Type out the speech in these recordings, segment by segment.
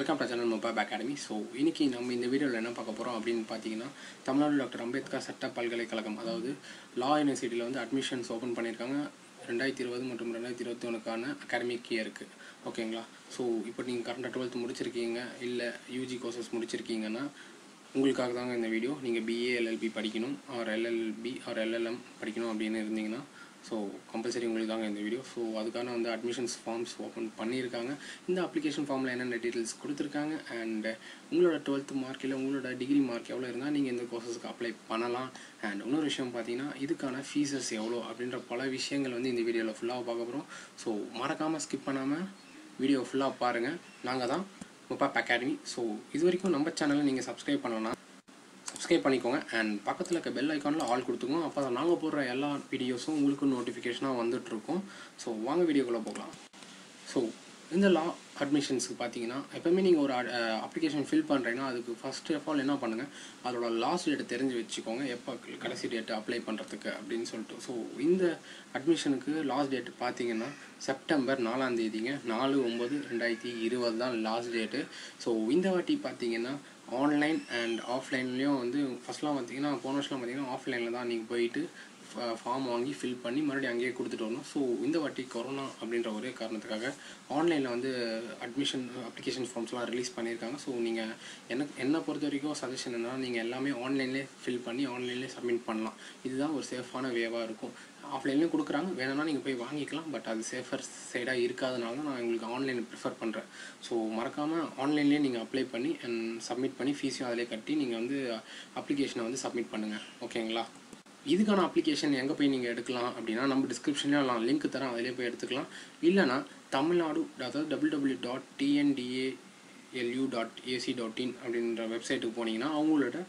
welcome to channel mobile academy so இன்னைக்கு நம்ம இந்த வீடியோவில் என்ன பார்க்க போகிறோம் அப்படின்னு பார்த்தீங்கன்னா தமிழ்நாடு டாக்டர் அம்பேத்கர் சட்ட பல்கலைக்கழகம் அதாவது லா யூனிவர்சிட்டியில் வந்து அட்மிஷன்ஸ் ஓப்பன் பண்ணியிருக்காங்க ரெண்டாயிரத்தி இருபது மற்றும் ரெண்டாயிரத்தி இருபத்தி ஒன்றுக்கான அகாடமிக் இயருக்கு ஓகேங்களா ஸோ இப்போ நீங்கள் கரண்டாக டுவெல்த் முடிச்சிருக்கீங்க இல்லை யூஜி கோர்சஸ் முடிச்சிருக்கீங்கன்னா உங்களுக்காக தாங்க இந்த வீடியோ நீங்கள் பிஏ எல்எல்பி படிக்கணும் ஆர் எல்எல்பி ஆர் எல்எல்எம் படிக்கணும் அப்படின்னு இருந்தீங்கன்னா ஸோ கம்பல்சரி உங்களுக்கு தாங்க இந்த வீடியோ ஸோ அதுக்கான வந்து அட்மிஷன்ஸ் ஃபார்ம்ஸ் ஓப்பன் பண்ணியிருக்காங்க இந்த அப்ளிகேஷன் ஃபார்மில் என்னென்ன டீட்டெயில்ஸ் கொடுத்துருக்காங்க அண்ட் உங்களோட டுவெல்த் மார்க் இல்லை உங்களோட டிகிரி மார்க் எவ்வளோ இருந்தால் நீங்கள் இந்த கோர்சஸ்க்கு அப்ளை பண்ணலாம் அண்ட் இன்னொரு விஷயம் பார்த்தீங்கன்னா இதுக்கான ஃபீஸஸ் எவ்வளோ அப்படின்ற பல விஷயங்கள் வந்து இந்த வீடியோவில் ஃபுல்லாக பார்க்க போகிறோம் ஸோ மறக்காமல் ஸ்கிப் பண்ணாமல் வீடியோ ஃபுல்லாக பாருங்கள் நாங்கள் தான் முப்பாப் அகாடமி ஸோ இது வரைக்கும் நம்ம சேனலை நீங்கள் சப்ஸ்கிரைப் பண்ணலன்னா சப்ஸ்கிரைப் பண்ணிக்கோங்க அண்ட் பக்கத்தில் இருக்க பெல் ஐக்கானில் ஆல் கொடுத்துக்கோங்க அப்போ தான் நாங்கள் போடுற எல்லா வீடியோஸும் உங்களுக்கு நோட்டிஃபிகேஷனாக வந்துட்டுருக்கும் ஸோ வாங்க வீடியோக்குள்ளே போகலாம் ஸோ இந்த லா அட்மிஷன்ஸுக்கு பார்த்தீங்கன்னா எப்போவுமே நீங்கள் ஒரு அப்ளிகேஷன் ஃபில் பண்ணுறீங்கன்னா அதுக்கு ஃபர்ஸ்ட் ஆஃப் ஆல் என்ன பண்ணுங்கள் அதோட லாஸ்ட் டேட்டை தெரிஞ்சு வச்சுக்கோங்க எப்போ கடைசி டேட்டு அப்ளை பண்ணுறதுக்கு அப்படின்னு சொல்லிட்டு ஸோ இந்த அட்மிஷனுக்கு லாஸ்ட் டேட் பார்த்தீங்கன்னா செப்டம்பர் நாலாம் தேதிங்க நாலு ஒம்பது ரெண்டாயிரத்தி இருபது தான் லாஸ்ட் டேட்டு ஸோ இந்த வாட்டி பார்த்தீங்கன்னா ஆன்லைன் அண்ட் ஆஃப்லைன்லேயும் வந்து ஃபஸ்ட்லாம் பார்த்தீங்கன்னா போன வருஷம்லாம் பார்த்தீங்கன்னா ஆஃப்லைனில் தான் நீங்கள் போயிட்டு ஃபார்ம் வாங்கி ஃபில் பண்ணி மறுபடியும் அங்கேயே கொடுத்துட்டு வரணும் ஸோ இந்த வாட்டி கொரோனா அப்படின்ற ஒரே காரணத்துக்காக ஆன்லைனில் வந்து அட்மிஷன் அப்ளிகேஷன் ஃபார்ம்ஸ்லாம் ரிலீஸ் பண்ணியிருக்காங்க ஸோ நீங்கள் எனக்கு என்னை பொறுத்த வரைக்கும் சஜஷன் என்னன்னா நீங்கள் எல்லாமே ஆன்லைன்லேயே ஃபில் பண்ணி ஆன்லைன்லேயே சப்மிட் பண்ணலாம் இதுதான் ஒரு சேஃபான வேவாக இருக்கும் ஆஃப்லைன்லேயும் கொடுக்குறாங்க வேணும்னா நீங்கள் போய் வாங்கிக்கலாம் பட் அது சேஃபர் சைடாக இருக்காதனால தான் நான் உங்களுக்கு ஆன்லைன் ப்ரிஃபர் பண்ணுறேன் ஸோ மறக்காமல் ஆன்லைன்லேயே நீங்கள் அப்ளை பண்ணி அண்ட் சப்மிட் பண்ணி ஃபீஸையும் அதிலே கட்டி நீங்கள் வந்து அப்ளிகேஷனை வந்து சப்மிட் பண்ணுங்கள் ஓகேங்களா இதுக்கான அப்ளிகேஷன் எங்கே போய் நீங்கள் எடுக்கலாம் அப்படின்னா நம்ம டிஸ்கிரிப்ஷன்லேயே நான் லிங்க் தரேன் அதிலே போய் எடுத்துக்கலாம் இல்லைனா தமிழ்நாடு அதாவது W W dot TNDA LU dot AC dot in அப்படின்ற வெப்சைட்டுக்கு போனீங்கன்னா அவங்களோட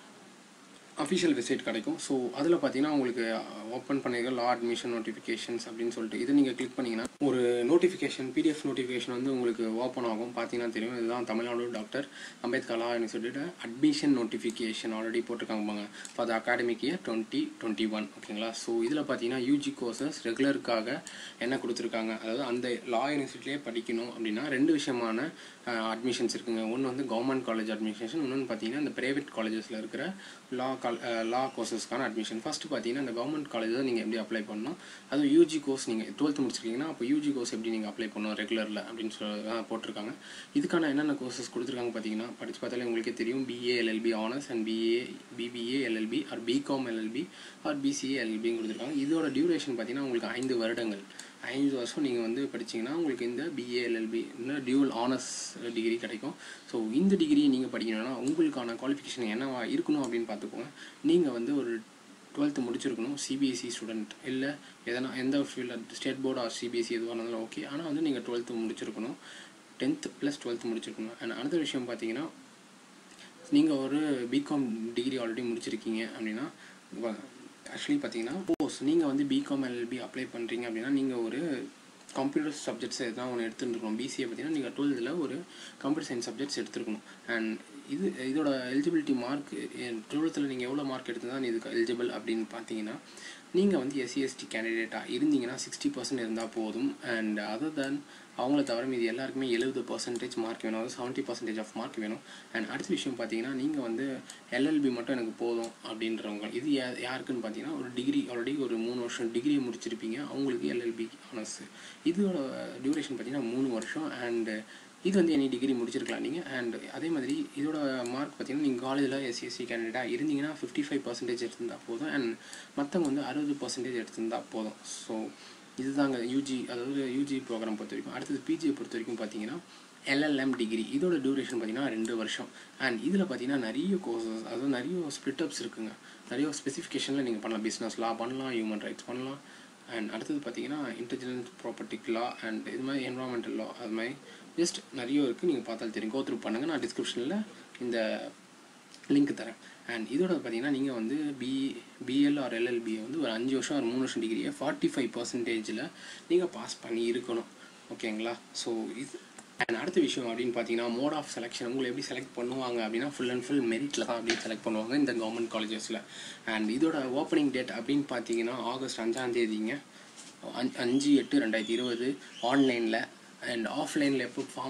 அஃபிஷியல் வெப்சைட் கிடைக்கும் ஸோ அதில் பார்த்தீங்கன்னா உங்களுக்கு ஓப்பன் பண்ணியிருக்க லா அட்மிஷன் நோட்டிஃபிகேஷன்ஸ் அப்படின்னு சொல்லிட்டு இதை நீங்கள் கிளிக் பண்ணிங்கன்னா ஒரு நோட்டிஃபிகேஷன் பிடிஎஃப் நோட்டிஃபிகேஷன் வந்து உங்களுக்கு ஓப்பன் ஆகும் பார்த்தீங்கன்னா தெரியும் இதுதான் தமிழ்நாடு டாக்டர் அம்பேத்கர் லா யூனிவர்சிட்டியோட அட்மிஷன் நோட்டிஃபிகேஷன் ஆல்ரெடி போட்டிருக்காங்க பாங்க for the academic year twenty twenty one ஓகேங்களா ஸோ இதில் பார்த்தீங்கன்னா யூஜி கோர்சஸ் ரெகுலருக்காக என்ன கொடுத்துருக்காங்க அதாவது அந்த லா யூனிவர்சிட்டிலே படிக்கணும் அப்படின்னா ரெண்டு விஷயமான அட்மிஷன்ஸ் இருக்குங்க ஒன்று வந்து கவர்மெண்ட் காலேஜ் அட்மிஷன் இன்னொன்று பார்த்தீங்கன்னா இந்த ப்ரைவேட் காலேஜஸில் இருக்கிற லா கால் லா கோர்சஸ்க்கான அட்மிஷன் ஃபஸ்ட்டு பார்த்தீங்கன்னா இந்த கவர்மெண்ட் காலேஜில் நீங்கள் எப்படி அப்ளை பண்ணணும் அதுவும் யூஜி கோர்ஸ் நீங்கள் டுவெல்த் முடிச்சிருக்கீங்கன்னா அப்போ யூஜி கோர்ஸ் எப்படி நீங்கள் அப்ளை பண்ணணும் ரெகுலரில் அப்படின்னு சொல்லி போட்டிருக்காங்க இதுக்கான என்னென்ன கோர்சஸ் கொடுத்துருக்காங்க பார்த்தீங்கன்னா படித்து பார்த்தாலே உங்களுக்கே தெரியும் BA LLB honours and BA BBA LLB or BCom LLB or BCA எல்எல்பின்னு கொடுத்துருக்காங்க இதோட டியூரேஷன் பார்த்தீங்கன்னா உங்களுக்கு ஐந்து வருடங்கள் ஐந்து வருஷம் நீங்கள் வந்து படிச்சிங்கன்னா உங்களுக்கு இந்த பிஏ எல்எல்பி இன்னும் டியூவல் ஆனர்ஸ் டிகிரி கிடைக்கும் ஸோ இந்த டிகிரி நீங்கள் படிக்கணும்னா உங்களுக்கான குவாலிஃபிகேஷன் என்னவா இருக்கணும் அப்படின்னு பார்த்துக்கோங்க நீங்கள் வந்து ஒரு டுவெல்த்து முடிச்சிருக்கணும் சிபிஎஸ்சி ஸ்டூடெண்ட் இல்லை எதனா எந்த ஃபீல்டில் ஸ்டேட் போர்டு ஆர் சிபிஎஸ்சி எதுவாக இருந்தாலும் ஓகே ஆனால் வந்து நீங்கள் டுவெல்த்து முடிச்சிருக்கணும் டென்த் ப்ளஸ் டுவெல்த்து முடிச்சிருக்கணும் அண்ட் அடுத்த விஷயம் பார்த்தீங்கன்னா நீங்கள் ஒரு பிகாம் டிகிரி ஆல்ரெடி முடிச்சிருக்கீங்க அப்படின்னா ஆக்சுவலி பார்த்தீங்கன்னா சப்போஸ் நீங்கள் வந்து பிகாம் எல்எல்பி அப்ளை பண்ணுறீங்க அப்படின்னா நீங்கள் ஒரு கம்ப்யூட்டர் சப்ஜெக்ட்ஸ் எதாவது ஒன்று எடுத்துருக்கணும் பிசிஏ பார்த்தீங்கன்னா நீங்கள் டுவெல்த்தில் ஒரு கம்ப்யூட்டர் சயின்ஸ் சப்ஜெக்ட்ஸ் எடுத்துருக்கணும் அண்ட் இது இதோட எலிஜிபிலிட்டி மார்க் டுவெல்த்தில் நீங்கள் எவ்வளோ மார்க் எடுத்து தான் இதுக்கு எலிஜிபிள் அப்படின்னு பார்த்தீங்கன்னா நீங்கள் வந்து எஸ்சி எஸ்டி கேண்டிடேட்டாக இருந்தீங்கன்னா சிக்ஸ்டி பர்சன்ட் இருந்தால் போதும் அண்ட் அதர் தென் அவங்கள தவிர மீது எல்லாருக்குமே எழுபது பர்சன்டேஜ் மார்க் வேணும் அதாவது செவன்ட்டி பர்சன்டேஜ் ஆஃப் மார்க் வேணும் அண்ட் அடுத்த விஷயம் பார்த்தீங்கன்னா நீங்கள் வந்து எல்எல்பி மட்டும் எனக்கு போதும் அப்படின்றவங்க இது யாருக்குன்னு பார்த்தீங்கன்னா ஒரு டிகிரி ஆல்ரெடி ஒரு மூணு வருஷம் டிகிரி முடிச்சிருப்பீங்க அவங்களுக்கு எல்எல்பி ஆனர்ஸ் இதோட டியூரேஷன் பார்த்தீங்கன்னா மூணு வருஷம் அண்டு இது வந்து எனி டிகிரி முடிச்சிருக்கலாம் நீங்கள் அண்ட் அதே மாதிரி இதோட மார்க் பார்த்தீங்கன்னா நீங்கள் காலேஜில் எஸ்சிஎஸ்சி கேண்டிடேட்டாக இருந்தீங்கன்னா ஃபிஃப்டி ஃபைவ் பர்சன்டேஜ் எடுத்திருந்தால் போதும் அண்ட் மற்றவங்க வந்து அறுபது பர்சன்டேஜ் எடுத்திருந்தால் போதும் ஸோ இதுதாங்க யூஜி அதாவது யூஜி ப்ரோக்ராம் பொறுத்த வரைக்கும் அடுத்தது பிஜியை பொறுத்த வரைக்கும் பார்த்தீங்கன்னா எல்எல்எம் டிகிரி இதோட டியூரேஷன் பார்த்தீங்கன்னா ரெண்டு வருஷம் அண்ட் இதில் பார்த்தீங்கன்னா நிறைய கோர்சஸ் அதாவது நிறைய ஸ்பிளிட்டப்ஸ் இருக்குங்க நிறைய ஸ்பெசிஃபிகேஷனில் நீங்கள் பண்ணலாம் பிஸ்னஸ் லா பண்ணலாம் ஹியூமன் ரைட்ஸ் பண்ணலாம் அண்ட் அடுத்தது பார்த்தீங்கன்னா இன்டெலிஜென்ஸ் ப்ராப்பர்ட்டிக் லா அண்ட் இது மாதிரி என்வரான்மெண்டல் லா அது மாதிரி ஜஸ்ட் நிறைய இருக்குது நீங்கள் பார்த்தாலும் தெரியும் கோ த்ரூ பண்ணுங்கள் நான் டிஸ்கிரிப்ஷனில் இந்த லிங்க் தரேன் அண்ட் இதோட பார்த்தீங்கன்னா நீங்கள் வந்து பி பிஎல் ஆர் எல்எல்பியை வந்து ஒரு அஞ்சு வருஷம் ஒரு மூணு வருஷம் டிகிரியை ஃபார்ட்டி ஃபைவ் பர்சன்டேஜில் நீங்கள் பாஸ் பண்ணி இருக்கணும் ஓகேங்களா ஸோ இது அண்ட் அடுத்த விஷயம் அப்படின்னு பார்த்தீங்கன்னா மோட் ஆஃப் செலெக்ஷன் உங்களை எப்படி செலக்ட் பண்ணுவாங்க அப்படின்னா ஃபுல் அண்ட் ஃபுல் மெரிட்டில் தான் அப்படின்னு செலக்ட் பண்ணுவாங்க இந்த கவர்மெண்ட் காலேஜஸில் அண்ட் இதோட ஓப்பனிங் டேட் அப்படின்னு பார்த்தீங்கன்னா ஆகஸ்ட் அஞ்சாம் தேதிங்க அஞ்சு எட்டு ரெண்டாயிரத்தி இருபது ஆன்லைனில் அண்ட் ஆஃப்லைனில் எப்போ ஃபார்ம்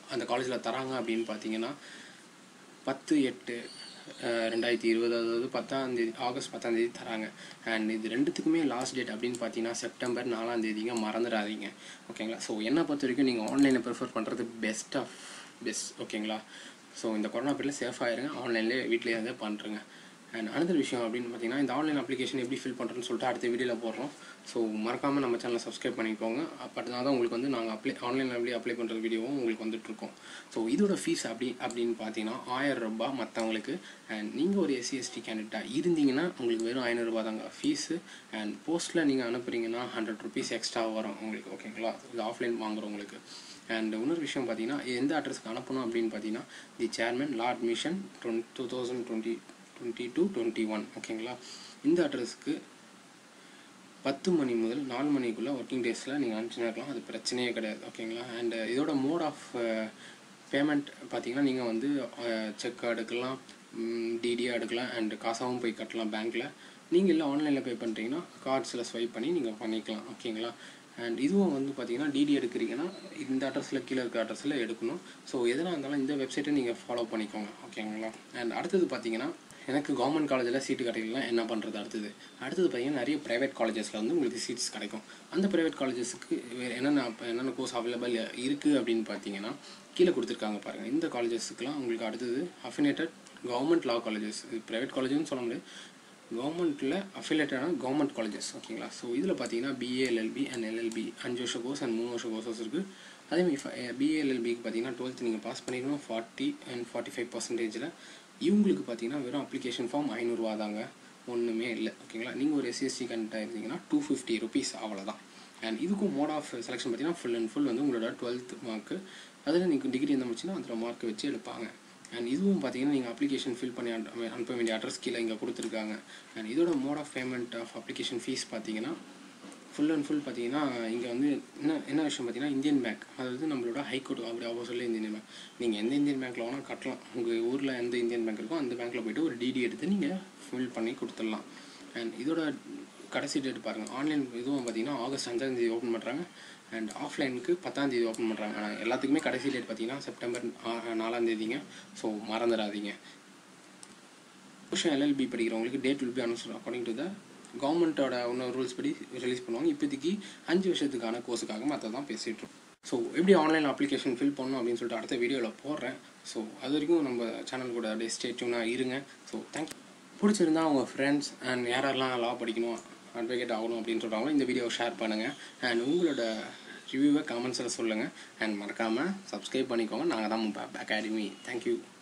அந்த காலேஜில் தராங்க அப்படின்னு பார்த்தீங்கன்னா பத்து எட்டு அஹ், ரெண்டாயிரத்தி இருபது அதாவது பத்தாம் தேதி ஆகஸ்ட் பத்தாம் தேதி தராங்க அண்ட் இது ரெண்டுத்துக்குமே லாஸ்ட் டேட் அப்படின்னு பார்த்தீங்கன்னா செப்டம்பர் நாலாம் தேதிங்க மறந்துடாதீங்க ஓகேங்களா ஸோ என்னை பொறுத்த வரைக்கும் நீங்கள் ஆன்லைனை ப்ரிஃபர் பண்ணுறது பெஸ்ட் ஆஃப் பெஸ்ட் ஓகேங்களா ஸோ இந்த கொரோனா பீரியடில் சேஃபாக இருங்க ஆன்லைன்லேயே வீட்டிலேயே வந்து பண்ணுறேங்க அண்ட் அனதர் விஷயம் அப்படின்னு பார்த்தீங்கன்னா இந்த ஆன்லைன் அப்ளிகேஷன் எப்படி ஃபில் பண்ணுறேன்னு சொல்லிட்டு அடுத்த வீடியோவில் போடுறோம் ஸோ மறக்காமல் நம்ம சேனலை சப்ஸ்கிரைப் பண்ணிக்கோங்க அப்படின்னா தான் உங்களுக்கு வந்து நாங்கள் அப்ளை ஆன்லைனில் எப்படி அப்ளை பண்ணுற வீடியோவும் உங்களுக்கு வந்துட்டுருக்கோம் ஸோ இதோட ஃபீஸ் அப்படி அப்படின்னு பார்த்தீங்கன்னா ஆயிரம் ரூபாய் மற்றவங்களுக்கு அண்ட் நீங்கள் ஒரு எஸ்சிஎஸ்டி கேண்டிடேட்டாக இருந்தீங்கன்னா உங்களுக்கு வெறும் ஐநூறுரூபா தாங்க ஃபீஸு அண்ட் போஸ்ட்டில் நீங்கள் அனுப்புறீங்கன்னா ஹண்ட்ரட் ருபீஸ் எக்ஸ்ட்ரா வரும் உங்களுக்கு ஓகேங்களா இது ஆஃப்லைன் வாங்குறவங்களுக்கு அண்ட் இன்னொரு விஷயம் பார்த்தீங்கன்னா எந்த அட்ரஸ்க்கு அனுப்பணும் அப்படின்னு பார்த்தீங்கன்னா the chairman law admission twenty two thousand twenty twenty two twenty one ஓகேங்களா இந்த அட்ரஸ்க்கு பத்து மணி முதல் நாலு மணிக்குள்ளே ஒர்க்கிங் டேஸில் நீங்கள் அனுப்பிச்சுனா இருக்கலாம் அது பிரச்சனையே கிடையாது ஓகேங்களா அண்ட் இதோட மோட் ஆஃப் பேமெண்ட் பார்த்தீங்கன்னா நீங்கள் வந்து செக் எடுக்கலாம் டிடியாக எடுக்கலாம் அண்ட் காசாகவும் போய் கட்டலாம் பேங்க்கில் நீங்கள் இல்லை ஆன்லைனில் பே பண்ணுறீங்கன்னா கார்ட்ஸில் ஸ்வைப் பண்ணி நீங்கள் பண்ணிக்கலாம் ஓகேங்களா அண்ட் இதுவும் வந்து பார்த்தீங்கன்னா டிடி எடுக்கிறீங்கன்னா இந்த அட்ரஸில் கீழே இருக்க அட்ரஸில் எடுக்கணும் ஸோ எதனா இருந்தாலும் இந்த வெப்சைட்டை நீங்கள் ஃபாலோ பண்ணிக்கோங்க ஓகேங்களா அண்ட் அடுத்தது பார்த்தீங்கன்னா எனக்கு கவர்மெண்ட் காலேஜில் சீட்டு கிடைக்கலாம் என்ன பண்ணுறது அடுத்தது அடுத்தது பார்த்தீங்கன்னா நிறைய ப்ரைவேட் காலேஜஸில் வந்து உங்களுக்கு சீட்ஸ் கிடைக்கும் அந்த ப்ரைவேட் காலேஜஸுக்கு என்னென்ன அப்ப என்னென்ன கோர்ஸ் அவைலபிள் இருக்குது அப்படின்னு பார்த்தீங்கன்னா கீழே கொடுத்துருக்காங்க பாருங்கள் இந்த காலேஜஸுக்குலாம் உங்களுக்கு அடுத்தது அஃபினேட்டட் கவர்மெண்ட் லா காலேஜஸ் இது ப்ரைவேட் காலேஜ்னு சொல்ல முடியாது கவர்மெண்ட்டில் அஃபிலேட்டடான கவர்மெண்ட் காலேஜஸ் ஓகேங்களா ஸோ இதில் பார்த்தீங்கன்னா பிஏ எல்எல்பி அண்ட் எல்எல்பி அஞ்சு வருஷம் கோர்ஸ் அண்ட் மூணு வருஷம் கோர்சஸ் இருக்குது அதேமாதிரி பிஏ எல்எல்பிக்கு பார்த்தீங்கன்னா டுவெல்த் நீங்கள் பாஸ் பண்ணிக்கணும் ஃபார்ட்டி அண்ட் ஃபார்ட்டி ஃபைவ் பர்சன்டேஜில் இவங்களுக்கு பார்த்தீங்கன்னா வெறும் அப்ளிகேஷன் ஃபார்ம் ஐநூறுரூவா தாங்க ஒன்றுமே இல்லை ஓகேங்களா நீங்கள் ஒரு எஸ்சிஎஸ்டி கண்டக்டாக இருந்தீங்கன்னா டூ ஃபிஃப்டி ருபீஸ் அவ்வளோதான் அண்ட் இதுக்கும் மோட் ஆஃப் செலெக்ஷன் பார்த்தீங்கன்னா ஃபுல் அண்ட் ஃபுல் வந்து உங்களோட டுவெல்த் மார்க்கு அதில் நீங்கள் டிகிரி இருந்துச்சுன்னா அதில் மார்க் வச்சு எடுப்பாங்க அண்ட் இதுவும் பார்த்தீங்கன்னா நீங்கள் அப்ளிகேஷன் ஃபில் பண்ணி அனு- அனுப்ப வேண்டிய அட்ரஸ் கீழே இங்கே கொடுத்துருக்காங்க அண்ட் இதோட mode of payment of application fees பார்த்தீங்கன்னா ஃபுல் அண்ட் ஃபுல் பார்த்தீங்கன்னா இங்கே வந்து என்ன என்ன விஷயம் பார்த்தீங்கன்னா இந்தியன் பேங்க் அதாவது நம்மளோட ஹைகோர்ட் அப்படி ஆப்போசிட்ல இந்தியன் பேங்க் நீங்கள் எந்த இந்தியன் பேங்க்கில் வேணால் கட்டலாம் உங்கள் ஊரில் எந்த இந்தியன் பேங்க் இருக்கோ அந்த பேங்க்கில் போயிட்டு ஒரு டிடி எடுத்து நீங்கள் ஃபில் பண்ணி கொடுத்துடலாம் அண்ட் இதோட கடைசி டேட் பாருங்கள் ஆன்லைன் இதுவும் பார்த்தீங்கன்னா ஆகஸ்ட் அஞ்சாம் தேதி ஓப்பன் பண்ணுறாங்க அண்ட் ஆஃப்லைனுக்கு பத்தாம் தேதி ஓப்பன் பண்ணுறாங்க ஆனால் எல்லாத்துக்குமே கடைசி டேட் பார்த்தீங்கன்னா செப்டம்பர் ஆ- நாலாம் தேதிங்க ஸோ மறந்துடாதீங்க வருஷம் எல்எல்பி படிக்கிறவங்களுக்கு date will be announce according to the கவர்மெண்ட்டோட இன்னும் ரூல்ஸ் படி ரிலீஸ் பண்ணுவாங்க இப்போதைக்கு அஞ்சு வருஷத்துக்கான கோர்ஸுக்காக மற்ற தான் பேசிகிட்டு இருக்கோம் ஸோ எப்படி ஆன்லைன் அப்ளிகேஷன் ஃபில் பண்ணணும் அப்படின்னு சொல்லிட்டு அடுத்த வீடியோவில் போடுறேன் ஸோ அது வரைக்கும் நம்ம சேனல் கூட அப்படியே ஸ்டேட்யூனாக இருங்க ஸோ தேங்க்யூ பிடிச்சிருந்தா உங்கள் ஃப்ரெண்ட்ஸ் அண்ட் யாரெல்லாம் லா படிக்கணும் அட்வொகேட் ஆகணும் அப்படின்னு சொல்கிறாங்களோ இந்த வீடியோவை ஷேர் பண்ணுங்கள் அண்ட் உங்களோட ரிவ்யூவை கமெண்ட்ஸில் சொல்லுங்கள் அண்ட் மறக்காமல் சப்ஸ்கிரைப் பண்ணிக்கோங்க நாங்கள் தான் அகாடமி தேங்க்யூ